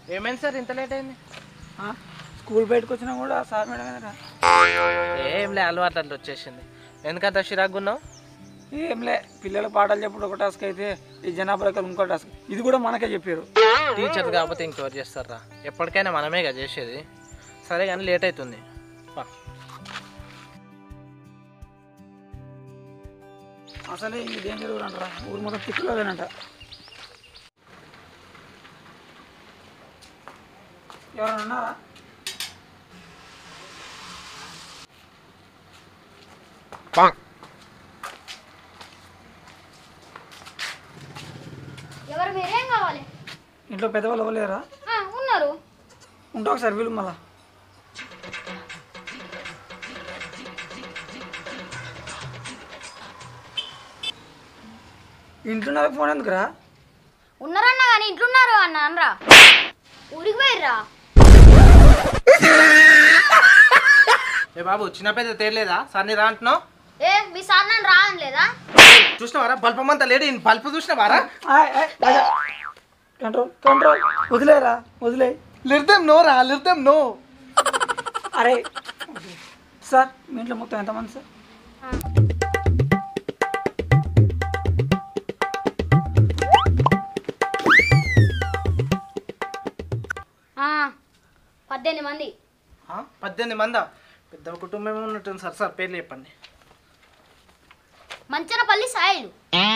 ఏమైంది సార్ ఇంత లేట్ అయింది ఆ? స్కూల్ బయటకు వచ్చినా కూడా సార్ మేడం ఏదైనా ఏం లే అలవాటు అట్లా వచ్చేసింది ఎందుకంత చిరాకు ఉన్నావు ఏంలే పిల్లల పాఠాలు చెప్పుడు ఒక టాస్క్ అయితే ఈ జనాభా లెక్కలు ఇంకో టాస్క్ ఇది కూడా మనకే చెప్పారు టీచర్ కాకపోతే ఇంకెవరు చేస్తారా ఎప్పటికైనా మనమే కదా చేసేది సరే కానీ లేట్ అవుతుంది పా. అసలే ఇది ఏం జరుగుతుంటారా ఊరు మొత్తం తిక్కులోదేనంట ఎవరైనా ఉన్నారా ఎవరు మీరేం కావాలి ఇంట్లో పెద్దవాళ్ళు ఇవ్వలేరా ఆ, ఉన్నారు ఉంటా ఒకసారి వీలు మళ్ళా ఇంట్లో ఫోన్ ఎందుకురా ఉన్నారన్నా కానీ ఇంట్లున్నారు అన్న అనరా ఊరికి పోయిర్రా ఏ బాబు చిన్న పెద్ద తేలేదా సార్ నీ రా అంటున్నావు ఏ మీ సార్ నన్ను రాని లేదా చూసినవారా బల్పమంతా లేడు ఈ బల్బ్ చూసినవారా ఆయ్, ఆయ్, రాజా. కంట్రోల్ కంట్రోల్ వదిలేరా వదిలే లిర్దం నో రా లిర్దం నో అరే సార్ మీ ఇంట్లో మొత్తం ఎంతమంది సార్ ఆ, పద్దెనిమిది మంది పద్దెనిమిది మందా పెద్ద కుటుంబం ఉన్నట్టుంది సార్ సార్ పేర్లు చెప్పండి మంచనపల్లి సాయిలు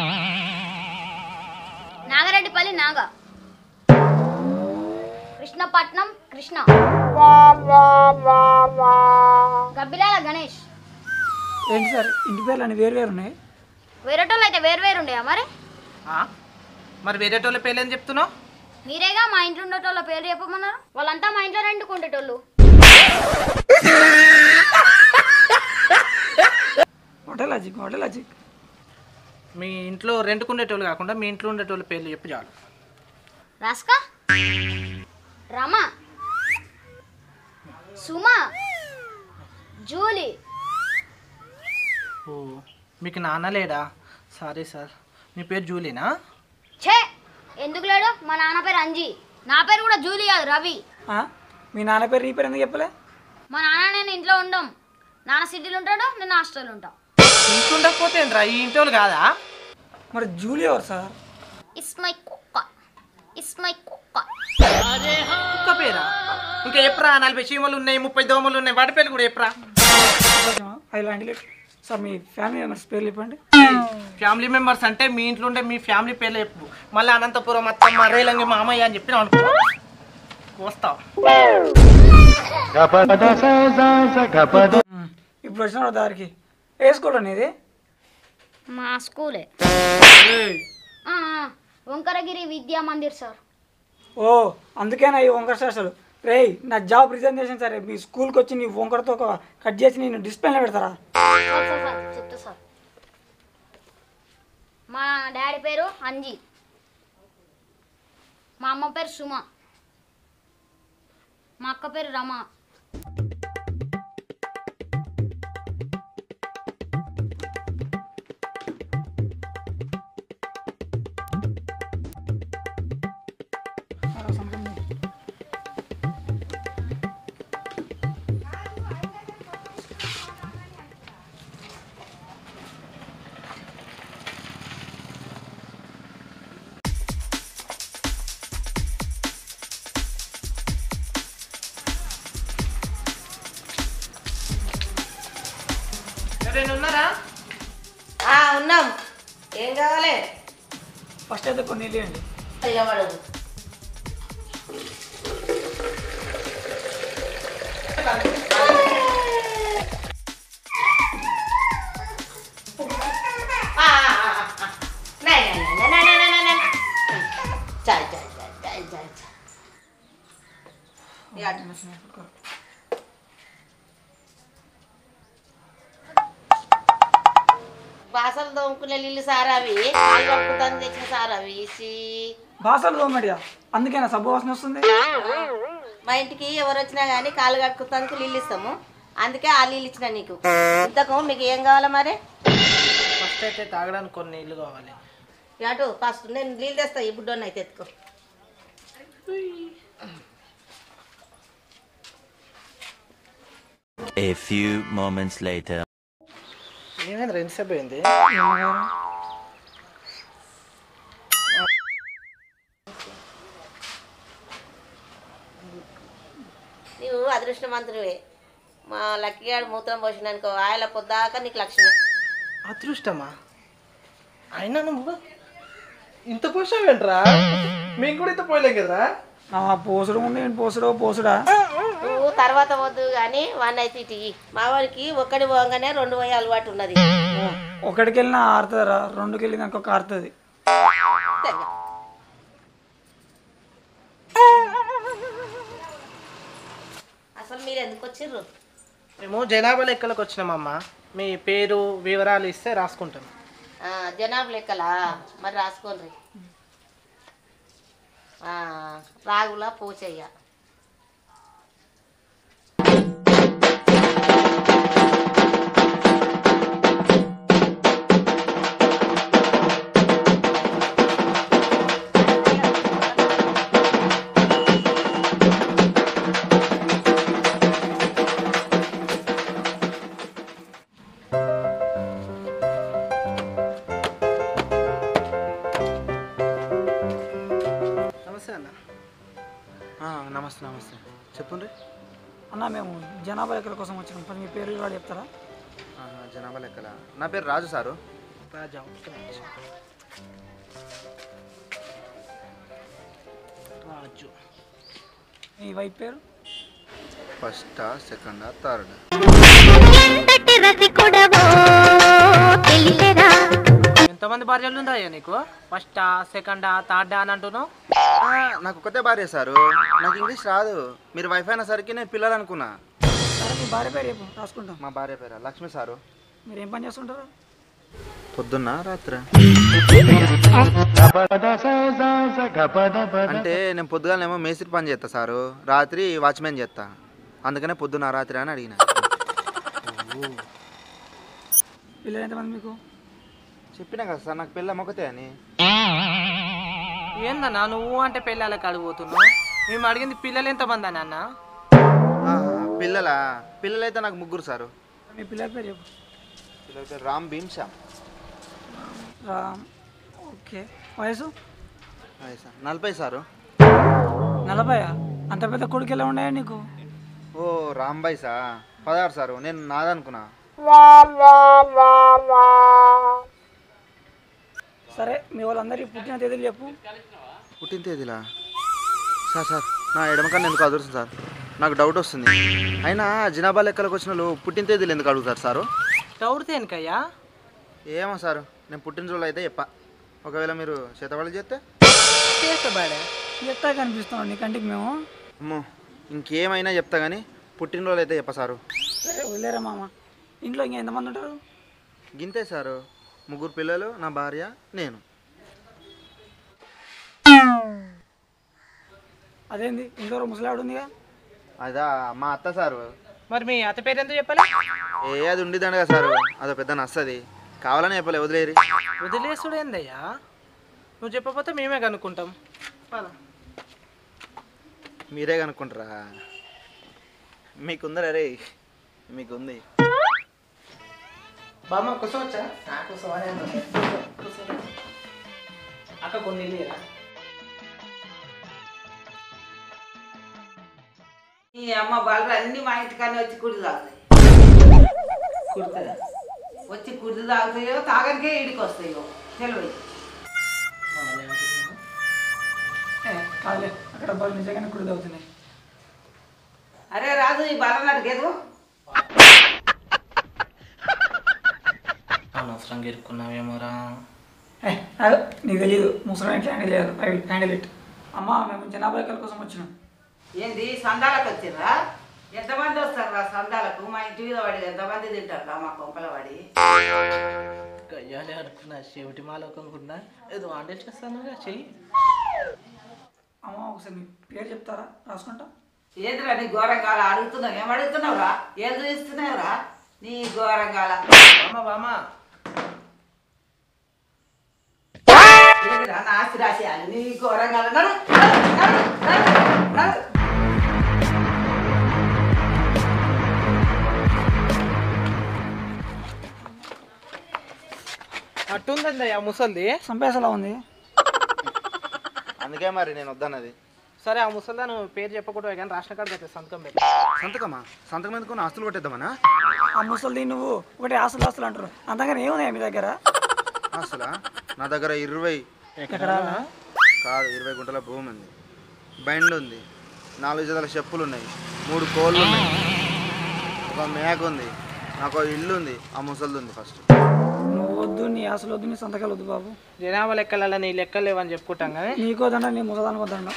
నాగరెడ్డిపల్లి నాగ కృష్ణపట్నం కృష్ణ గబ్బిలాల గణేష్ ఏంటి సార్ ఇంటి పేర్లు అన్ని వేరు వేరు ఉన్నాయి వేరేటోళ్ళు అయితే వేరు వేరు ఉండేవా మరి ఆ? మరి వేరేటోళ్ళ పేర్లు ఏం చెప్తున్నావు మీరేగా మా ఇంట్లో ఉండేటోళ్ళ పేరు చెప్పమన్నారు వాళ్ళంతా మా ఇంట్లో రెండుకుంటేటోళ్ళు ఒకటే లాజిక్ ఒకటే లాజిక్ మీ ఇంట్లో రెంట్కు ఉండేటోళ్ళు కాకుండా మీ ఇంట్లో ఉండేటోళ్ళ పేర్లు చెప్పి చాలు రాస్కా రమ సుమ జూలీ ఓ మీకు నాన్న లేడా సారీ సార్ మీ పేరు జూలీనా ఛే ఎందుకు లేడు మా నాన్న పేరు అంజీ నా పేరు కూడా జూలీ కాదు రవి ఆ? మీ నాన్న పేరు నీ పేరు ఎందుకు చెప్పలే మా నాన్న నేను ఇంట్లో ఉండం నాన్న సిటీలో ఉంటాడు నేను హాస్టల్లో ఉంటా ఇంట్లో ఉండకపోతే ఏంట్రా ఈ ఇంటి వాళ్ళు కాదా మరి జూలీ ఎవరు సార్ ఇస్ మై కుక్క ఇస్ మై కుక్క కుక్క పేరా ఇంకా ఎప్పురా నలభై చీమలు ఉన్నాయి ముప్పై దోమలు ఉన్నాయి వాటి పేర్లు కూడా ఎప్పురా ఐ లాంటి సార్ మీ ఫ్యామిలీ మెంబర్స్ పేర్లు చెప్పండి ఫ్యామిలీ మెంబర్స్ అంటే మీ ఇంట్లో ఉండే మీ ఫ్యామిలీ పేర్లు చెప్పు మళ్ళీ అనంతపురం అత్తమ్మ రేలంగి మామయ్య అని చెప్పిన అనుకో వస్తావు ఉమ్. ఇప్పుడు వచ్చిన దారికి వేసుకోవడం అనేది మా స్కూలే ఆ, ఆ, వంకరగిరి విద్యా మందిర్ సార్ ఓ అందుకేనా ఈ వంకర శాస్త్రాలు రేయ్ నా జాబ్ రిజైన్ చేసాను సరే మీ స్కూల్కి వచ్చి నీ వంకరతో ఒక కట్ చేసి నేను డిస్ప్లేలో పెడతారా సార్, సార్, సార్, చెప్తా సార్ మా డాడీ పేరు అంజీ మా అమ్మ పేరు సుమ మా అక్క పేరు రమ ఎవరైనా ఉన్నారా ఆ, ఉన్నాం ఏం కావాలి ఫస్ట్ అయితే కొన్ని వెళ్ళండి ఇవ్వబడదు చాయ్ చాయ్ చాయ్ చాయ్ చాయ్ చాయ్ బాసలు తోముకునే నీళ్ళు సారావి కాలు కడుపుతాను తెచ్చిన సారావి ఇసి భాషలు తోమడియా అందుకేనా సబ్బు వాసన వస్తుంది మా ఇంటికి ఎవరు వచ్చినా కానీ కాలు కడుపుతానికి నీళ్ళు ఇస్తాము అందుకే ఆ నీళ్ళు ఇచ్చిన నీకు ఇంతకు మీకు ఏం కావాలా మరి ఫస్ట్ అయితే తాగడానికి కొన్ని నీళ్ళు కావాలి అటు ఫస్ట్ నేను నీళ్ళు తెస్తా ఈ బుడ్డోని అయితే ఎత్తుకో A few moments later. ఏమైంది ఎంతసేపు అయింది నీవు అదృష్టవంతుడివే మా లక్కిగాడు మూత్రం పోసినానుకో ఆయన పొద్దాక నీకు లక్ష్మి అదృష్టమా అయినా నువ్వు ఇంత పోసావేంట్రా మేము కూడా ఇంత పోయలేం కదరా ఆ పోసుడు ముందు నేను పోసుడు పోసుడా నువ్వు తర్వాత వద్దు కానీ వన్ అయితే ఇటు ఇయ్యి. మా వాడికి ఒక్కడి పోగానే రెండు పోయే అలవాటు ఉన్నది ఒకటికి వెళ్ళినా ఆరుతుందిరా రెండుకి వెళ్ళినాక ఒక ఆరుతుంది అసలు మీరు ఎందుకు వచ్చిర్రు మేము జనాభా లెక్కలకు వచ్చినామమ్మా మీ పేరు వివరాలు ఇస్తే రాసుకుంటాం ఆ, జనాభా లెక్కలా మరి రాసుకోండి రాగుల పూచయ్య నమస్తే అన్న నమస్తే నమస్తే చెప్పండి అన్న మేము జనాభా లెక్కల కోసం వచ్చినాం మరి మీ పేరు కూడా చెప్తారా జనాభా లెక్కల నా పేరు రాజు సారు రాజా ఒక్క నిమిషం. రాజు మీ వైఫ్ పేరు ఫస్ట్ సెకండ్ థర్డ్ ఎంతమంది భార్యలు ఉందా నీకు ఫస్ట్ సెకండ్ థర్డ్ అని అంటున్నావు నాకు ఒక్కతే భార్య సారు నాకు ఇంగ్లీష్ రాదు మీరు వైఫ్ అయిన సరికి నేను పిల్లలు అనుకున్నా సరే మీ భార్య పేరు చెప్పు రాసుకుంటాం మా భార్య పేరు లక్ష్మి సారు మీరు ఏం పని చేస్తుంటారు పొద్దున్న రాత్రి అంటే నేను పొద్దుగానేమో మేస్త్రి పని చేస్తా సారు రాత్రి వాచ్మెన్ చేస్తా అందుకనే పొద్దున్న రాత్రి అని అడిగిన పిల్లలు ఎంతమంది మీకు చెప్పినా కదా సార్ నాకు పిల్ల ఒకతే అని ఏందన్నా నువ్వు అంటే పెళ్ళాలకు అడిగిపోతున్నావు మేము అడిగింది పిల్లలు ఎంతమంది అని అన్న ఆ, పిల్లలా పిల్లలైతే నాకు ముగ్గురు సారు మీ పిల్లల పేరు చెప్పు పిల్లల పేరు రామ్ భీమ్ శ్యామ్ రామ్ ఓకే వయసు అదే సార్ నలభై సారు నలభై అంత పెద్ద కొడుకు ఎలా ఉన్నాయా నీకు ఓ రాంబాయ్ సా పదహారు సారు నేను నాదనుకున్నా సరే మీ వాళ్ళందరికీ పుట్టిన తేదీలు చెప్పు పుట్టిన తేదీలా సార్ సార్ నా ఎడమకన్నా ఎందుకు అదురుతుంది సార్ నాకు డౌట్ వస్తుంది అయినా జనాభా లెక్కలకు వచ్చిన వాళ్ళు పుట్టిన తేదీలు ఎందుకు అడుగుతారు సారు డౌట్ దేనికయ్యా ఏమో సారు నేను పుట్టినరోజు అయితే చెప్ప ఒకవేళ మీరు చేతబడి చేస్తే చేస్తా బాడే ఎట్టా కనిపిస్తున్నాం నీ కంటికి మేము అమ్మో ఇంకేమైనా చెప్తా కానీ పుట్టినరోజు అయితే చెప్ప సారు సరే వదిలేరా మామ ఇంట్లో ఇంకా ఎంతమంది ఉంటారు గింతే సారు ముగ్గురు పిల్లలు నా భార్య నేను అదేంది ఇంట్లో ముసలాడు ఉందిగా అదా మా అత్త సారు మరి మీ అత్త పేరు ఎందుకు చెప్పాలి ఏ అది ఉండిదండగా సారు అదో పెద్ద నచ్చది కావాలని చెప్పలే వదిలేరి వదిలేసుడు ఏందయ్యా నువ్వు చెప్పకపోతే మేమే కనుక్కుంటాం పద. మీరే కనుక్కుంటారా మీకుందరా రే మీకుంది బామ్మ కూర్చోవచ్చా కూర్చోవా అక్క కొన్ని ఇల్లేరా ఈ అమ్మ బాలు అన్ని మా ఇంటికానే వచ్చి కుడి తాగుతాయి కుడుతుందా వచ్చి కుడి తాగుతాయో తాగనికే ఇడికి వస్తాయో తెలియదు ఏ, కాదులే అక్కడ బాగా నిజంగానే కుడిది అవుతున్నాయి అరే రాజు ఈ బాల అడిగేదు అనవసరంగా ఇరుక్కున్నావేమోరా ఏ, అదే నీకు తెలియదు ముసలి ఎట్లా హ్యాండిల్ చేయాలి ఐ విల్ హ్యాండిల్ ఇట్ అమ్మ మేము జనాభా లెక్కల కోసం వచ్చినాం ఏంది సందాలకు వచ్చిర్రా ఎంతమంది వస్తారు రా సందాలకు మా ఇంటి మీద పడి ఎంతమంది తింటారు మా కొంపల పడి గయ్యాలే అనుకున్నా చెవిటి మాలోకం అనుకున్నా ఏదో ఆండేట్ చేస్తాను చెయ్యి అమ్మ ఒకసారి మీ పేరు చెప్తారా రాసుకుంటా ఏందిరా నీ ఘోరంగాల అడుగుతున్నావు ఏం అడుగుతున్నావురా ఏం చూస్తున్నావురా నీ ఘోరంగాల బామ్మ బామ్మ ఏందిరా నా ఆస్తి రాసేయాలి నీ ఘోరంగాల నడు, నడు, నడు, నడు. అట్టుందండి ఆ ముసల్ది సంపేసలా ఉంది అందుకే మరి నేను వద్దన్నది సరే ఆ ముసల్దా నువ్వు పేరు చెప్పకూడదు కానీ రేషన్ కార్డు అయితే సంతకం పెట్టి సంతకమా సంతకం ఎందుకు నా ఆస్తులు కొట్టేద్దామనా ఆ ముసలిది నువ్వు ఒకటి ఆస్తులు ఆస్తులు అంటారు అంతగానే ఏమున్నాయి మీ దగ్గర ఆస్తులా నా దగ్గర ఇరవై ఎకరాలా కాదు ఇరవై గుంటల భూమి ఉంది బైండ్ ఉంది నాలుగు జతల చెప్పులు ఉన్నాయి మూడు కోళ్ళు ఉన్నాయి ఒక మేక ఉంది నాకు ఒక ఇల్లు ఉంది ఆ ముసలిది ఉంది ఫస్ట్ నువ్వు వద్దు నీ ఆశలు వద్దు నీ సంతకాలు వద్దు బాబు జనాభా లెక్కలలో నీ లెక్కలు లేవని చెప్పుకుంటాం కానీ నీకు వద్దంట నీ ముసదానికి వద్దంట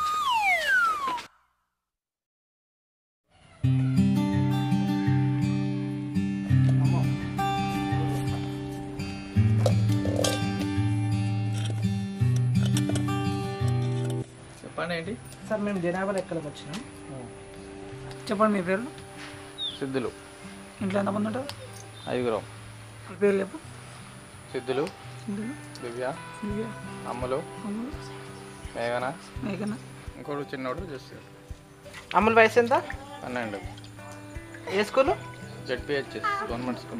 చెప్పండి ఏంటి సార్ మేము జనాభా లెక్కలకు వచ్చినాం చెప్పండి మీ పేరు సిద్ధులు ఇంట్లో ఎంతమంది ఉంటారు ఐదుగురం వాళ్ళ పేర్లు చెప్పు సిద్ధులు ఇందులో దివ్య దివ్య, అమ్ములు అమ్ములు, మేఘన మేఘన ఇంకోటి చిన్నోడు జస్ట్ అమ్ముల వయసు ఎంత పన్నెండు ఏ స్కూల్ జెడ్పిహెచ్ఎస్ గవర్నమెంట్ స్కూల్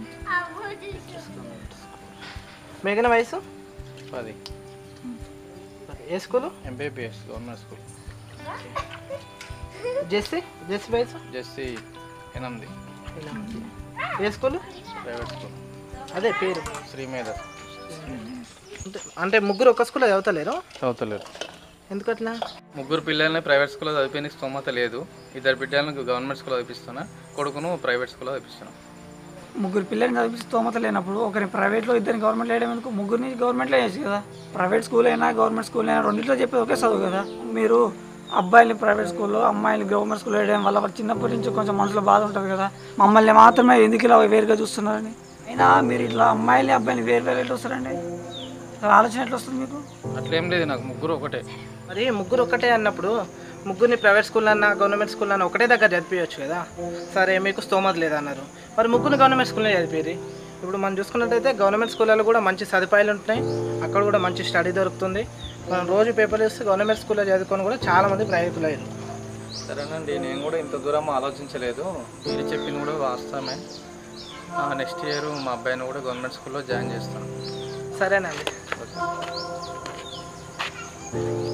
మేఘన వయసు పది ఏ school MBBS government school Jessie Jessie వయసు జెస్సీ ఎనిమిది ఏ స్కూల్ ప్రైవేట్ స్కూల్ అదే పేరు శ్రీమేధర్ అంటే అంటే ముగ్గురు ఒక స్కూల్లో చదువుతలేరు చదువుతలేరు ఎందుకట్లా ముగ్గురు పిల్లల్ని ప్రైవేట్ స్కూల్లో చదివిన స్తోమత లేదు ఇద్దరు బిడ్డలను గవర్నమెంట్ స్కూల్లో చదివిస్తున్నా కొడుకును ప్రైవేట్ స్కూల్లో చదివిస్తున్నా ముగ్గురు పిల్లల్ని చదివించి స్తోమత లేనప్పుడు ఒకరిని ప్రైవేట్లో ఇద్దరిని గవర్నమెంట్లో వేయడం ఎందుకు ముగ్గురిని గవర్నమెంట్లో వేయచ్చు కదా ప్రైవేట్ స్కూల్ అయినా గవర్నమెంట్ స్కూల్ అయినా రెండింటిలో చెప్పేది ఒకే చదువు కదా మీరు అబ్బాయిని ప్రైవేట్ స్కూల్లో అమ్మాయిని గవర్నమెంట్ స్కూల్లో వేయడం వల్ల వాళ్ళకి చిన్నప్పటి నుంచి కొంచెం మనసులో బాధ ఉంటుంది కదా మమ్మల్ని మాత్రమే ఎందుకు ఇలా వేరుగా చూస్తున్నారని అయినా మీరు ఇట్లా అమ్మాయిని అబ్బాయిని వేరు వేరు ఎట్లా వస్తారండి అసలు ఆలోచన ఎట్లా వస్తుంది మీకు అట్లేం లేదు నాకు ముగ్గురు ఒకటే మరి ముగ్గురు ఒకటే అన్నప్పుడు ముగ్గురిని ప్రైవేట్ స్కూల్ అన్నా గవర్నమెంట్ స్కూల్ అన్నా ఒకటే దగ్గర చదివించచ్చు కదా సరే మీకు స్తోమత లేదన్నారు మరి ముగ్గురు గవర్నమెంట్ స్కూల్లో చదివేది ఇప్పుడు మనం చూసుకున్నట్టయితే గవర్నమెంట్ స్కూళ్ళలో కూడా మంచి సదుపాయాలు ఉంటున్నాయి అక్కడ కూడా మంచి స్టడీ దొరుకుతుంది మనం రోజు పేపర్ చూస్తే గవర్నమెంట్ స్కూల్లో చదువుకొని కూడా చాలామంది ప్రైవేట్లో అయ్యారు సరేనండి నేను కూడా ఇంత దూరం ఆలోచించలేదు మీరు చెప్పింది కూడా వాస్తవమే నెక్స్ట్ ఇయర్ మా అబ్బాయిని కూడా గవర్నమెంట్ స్కూల్లో జాయిన్ చేస్తాను సరేనండి ఓకే